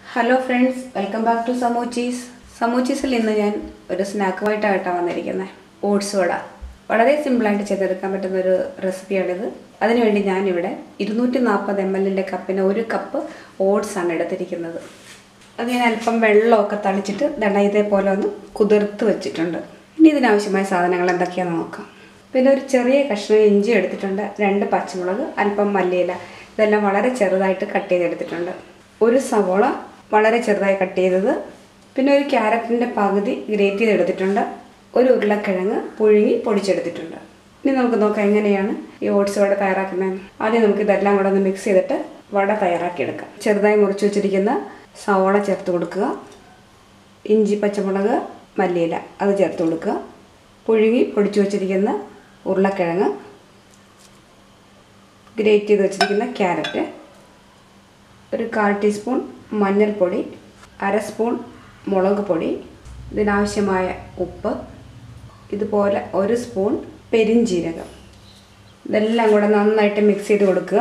hello friends welcome back to Samoochees സമൂച്ചീസിൽ ഇന്ന് ഞാൻ ഒരു സ്നാക്കുമായിട്ടായിട്ടാണ് വന്നിരിക്കുന്നത് ഓട്സ് വട വളരെ സിമ്പിളായിട്ട് ചെയ്തെടുക്കാൻ പറ്റുന്ന ഒരു റെസിപ്പിയാണിത് അതിനുവേണ്ടി ഞാനിവിടെ ഇരുന്നൂറ്റി നാൽപ്പത് എം എല്ലിൻ്റെ കപ്പിന് ഒരു കപ്പ് ഓട്സ് ആണ് എടുത്തിരിക്കുന്നത് അത് ഞാൻ അല്പം വെള്ളമൊക്കെ തളിച്ചിട്ട് ദണ്ട ഇതേപോലെ ഒന്ന് കുതിർത്ത് വെച്ചിട്ടുണ്ട് ഇനി ഇതിനാവശ്യമായ സാധനങ്ങൾ എന്തൊക്കെയാണെന്ന് നോക്കാം പിന്നെ ഒരു ചെറിയ കഷ്ണം ഇഞ്ചി എടുത്തിട്ടുണ്ട് രണ്ട് പച്ചമുളക് അല്പം മല്ലിയില ഇതെല്ലാം വളരെ ചെറുതായിട്ട് കട്ട് ചെയ്തെടുത്തിട്ടുണ്ട് ഒരു സവോള വളരെ ചെറുതായി കട്ട് ചെയ്തത് പിന്നെ ഒരു ക്യാരറ്റിൻ്റെ പകുതി ഗ്രേറ്റ് ചെയ്തെടുത്തിട്ടുണ്ട് ഒരു ഉരുളക്കിഴങ്ങ് പുഴുങ്ങി പൊടിച്ചെടുത്തിട്ടുണ്ട് ഇനി നമുക്ക് നോക്കാം എങ്ങനെയാണ് ഈ ഓട്സ് വട തയ്യാറാക്കുന്നത് ആദ്യം നമുക്ക് ഇതെല്ലാം കൂടെ ഒന്ന് മിക്സ് ചെയ്തിട്ട് വട തയ്യാറാക്കിയെടുക്കാം ചെറുതായി മുറിച്ച് വെച്ചിരിക്കുന്ന സവോള ചേർത്ത് കൊടുക്കുക ഇഞ്ചി പച്ചമുളക് മല്ലിയില അത് ചേർത്ത് കൊടുക്കുക പുഴുങ്ങി പൊടിച്ചു വച്ചിരിക്കുന്ന ഉരുളക്കിഴങ്ങ് ഗ്രേറ്റ് ചെയ്ത് വെച്ചിരിക്കുന്ന ക്യാരറ്റ് ഒരു കാൽ ടീസ്പൂൺ മഞ്ഞൾപ്പൊടി അര സ്പൂൺ മുളക് പൊടി ഇതിനാവശ്യമായ ഉപ്പ് ഇതുപോലെ ഒരു സ്പൂൺ പെരിഞ്ജീരകം ഇതെല്ലാം കൂടെ നന്നായിട്ട് മിക്സ് ചെയ്ത് കൊടുക്കുക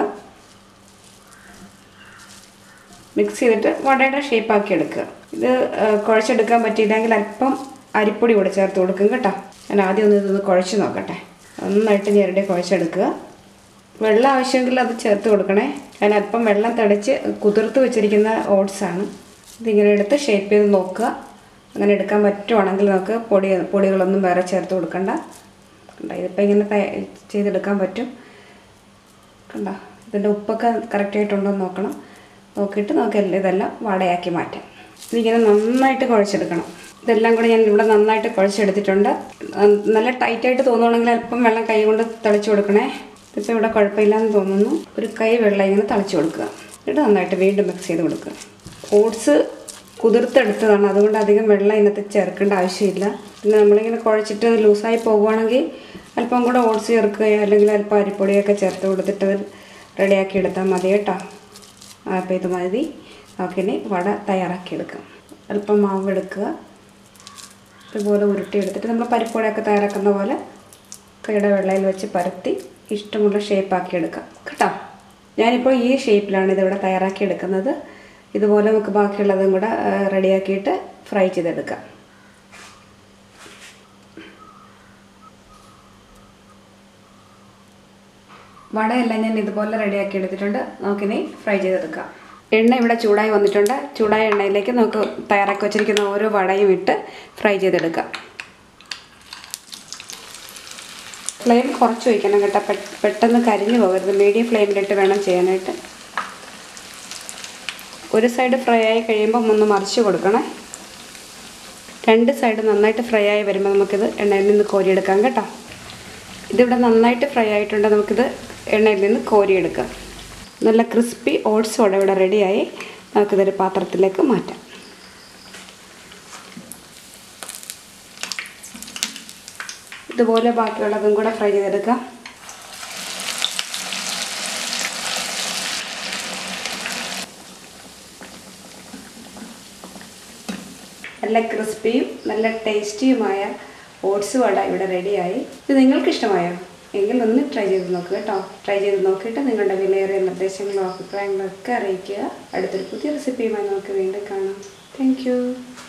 മിക്സ് ചെയ്തിട്ട് വടയുടെ ഷേപ്പാക്കി എടുക്കുക ഇത് ആ, കുഴച്ചെടുക്കാൻ പറ്റിയില്ലെങ്കിൽ അല്പം അരിപ്പൊടി കൂടെ ചേർത്ത് കൊടുക്കും കേട്ടോ ഞാൻ ആദ്യം ഒന്ന് ഇതൊന്ന് കുഴച്ച് നോക്കട്ടെ നന്നായിട്ട് ഞെരടി കുഴച്ചെടുക്കുക വെള്ളം ആവശ്യമെങ്കിൽ അത് ചേർത്ത് കൊടുക്കണേ ഞാൻ അല്പം വെള്ളം തളിച്ച് കുതിർത്ത് വെച്ചിരിക്കുന്ന ഓട്സാണ് ഇതിങ്ങനെ എടുത്ത് ഷേപ്പ് ചെയ്ത് നോക്കുക അങ്ങനെ എടുക്കാൻ പറ്റുവാണെങ്കിൽ നമുക്ക് പൊടി പൊടികളൊന്നും വേറെ ചേർത്ത് കൊടുക്കണ്ട കണ്ട ഇതിപ്പോൾ ഇങ്ങനെ തയ- ചെയ്തെടുക്കാൻ പറ്റും കണ്ട ഇതിൻ്റെ ഉപ്പൊക്കെ കറക്റ്റായിട്ടുണ്ടോ എന്ന് നോക്കണം നോക്കിയിട്ട് നമുക്ക് എല്ലാം ഇതെല്ലാം വടയാക്കി മാറ്റാം ഇതിങ്ങനെ നന്നായിട്ട് കുഴച്ചെടുക്കണം ഇതെല്ലാം കൂടെ ഞാൻ ഇവിടെ നന്നായിട്ട് കുഴച്ചെടുത്തിട്ടുണ്ട് ഉം, നല്ല ടൈറ്റായിട്ട് തോന്നുവാണെങ്കിൽ അല്പം വെള്ളം കൈ കൊണ്ട് തളിച്ചു കൊടുക്കണേ ഇതിപ്പോൾ ഇവിടെ കുഴപ്പമില്ലാന്ന് തോന്നുന്നു ഒരു കൈ വെള്ളം ഇങ്ങനെ തളിച്ചു കൊടുക്കുക എന്നിട്ട് നന്നായിട്ട് വീണ്ടും മിക്സ് ചെയ്ത് കൊടുക്കുക ഓട്സ് കുതിർത്തെടുത്തതാണ് അതുകൊണ്ട് അധികം വെള്ളം ഇതിനകത്ത് ചേർക്കേണ്ട ആവശ്യമില്ല പിന്നെ നമ്മളിങ്ങനെ കുഴച്ചിട്ട് ലൂസായി പോകുവാണെങ്കിൽ അല്പം കൂടെ ഓട്സ് ചേർക്കുകയോ അല്ലെങ്കിൽ അല്പം അരിപ്പൊടിയൊക്കെ ചേർത്ത് കൊടുത്തിട്ട് അത് റെഡിയാക്കി എടുത്താൽ മതി കേട്ടോ അപ്പോൾ ഇത് മതി നമുക്കിനി വട തയ്യാറാക്കിയെടുക്കാം അല്പം മാവ് എടുക്കുക ഇതുപോലെ ഉരുട്ടിയെടുത്തിട്ട് നമ്മൾ പരിപ്പൊടിയൊക്കെ തയ്യാറാക്കുന്ന പോലെ കൈയുടെ വെള്ളയിൽ വെച്ച് പരത്തി ഇഷ്ടമുള്ള ഷേപ്പാക്കി എടുക്കാം കേട്ടോ ഞാനിപ്പോൾ ഈ ഷേപ്പിലാണ് ഇതിവിടെ തയ്യാറാക്കി എടുക്കുന്നത് ഇതുപോലെ നമുക്ക് ബാക്കിയുള്ളതും കൂടെ ആ, റെഡിയാക്കിയിട്ട് ഫ്രൈ ചെയ്തെടുക്കാം വടയെല്ലാം ഞാൻ ഇതുപോലെ റെഡിയാക്കി എടുത്തിട്ടുണ്ട് നമുക്കിനി ഫ്രൈ ചെയ്തെടുക്കാം എണ്ണ ഇവിടെ ചൂടായി വന്നിട്ടുണ്ട് ചൂടായ എണ്ണയിലേക്ക് നമുക്ക് തയ്യാറാക്കി വെച്ചിരിക്കുന്ന ഓരോ വടയും ഇട്ട് ഫ്രൈ ചെയ്തെടുക്കാം ഫ്ലെയിം കുറച്ച് വയ്ക്കണം കേട്ടോ പെ- പെട്ടെന്ന് കരിഞ്ഞു പോകരുത് മീഡിയം ഫ്ലെയിമിലിട്ട് വേണം ചെയ്യാനായിട്ട് ഒരു സൈഡ് ഫ്രൈ ആയി കഴിയുമ്പോൾ ഒന്ന് മറിച്ച് കൊടുക്കണേ രണ്ട് സൈഡ് നന്നായിട്ട് ഫ്രൈ ആയി വരുമ്പോൾ നമുക്കിത് എണ്ണയിൽ നിന്ന് കോരിയെടുക്കാം കേട്ടോ ഇതിവിടെ നന്നായിട്ട് ഫ്രൈ ആയിട്ടുണ്ട് നമുക്കിത് എണ്ണയിൽ നിന്ന് കോരിയെടുക്കാം നല്ല ക്രിസ്പി ഓട്സ് വട ഇവിടെ റെഡിയായി നമുക്കിതൊരു പാത്രത്തിലേക്ക് മാറ്റാം ഇതുപോലെ ബാക്കിയുള്ളതും കൂടെ ഫ്രൈ ചെയ്തെടുക്കാം നല്ല ക്രിസ്പിയും നല്ല ടേസ്റ്റിയുമായ ഓട്സ് വട ഇവിടെ റെഡിയായി ഇത് നിങ്ങൾക്ക് ഇഷ്ടമായോ എങ്കിൽ ഒന്ന് ട്രൈ ചെയ്ത് നോക്കുക കേട്ടോ ട്രൈ ചെയ്ത് നോക്കിയിട്ട് നിങ്ങളുടെ വിലയേറിയ നിർദ്ദേശങ്ങളും അഭിപ്രായങ്ങളും ഒക്കെ അറിയിക്കുക അടുത്തൊരു പുതിയ റെസിപ്പിയുമായി നമുക്ക് വീണ്ടും കാണാം താങ്ക്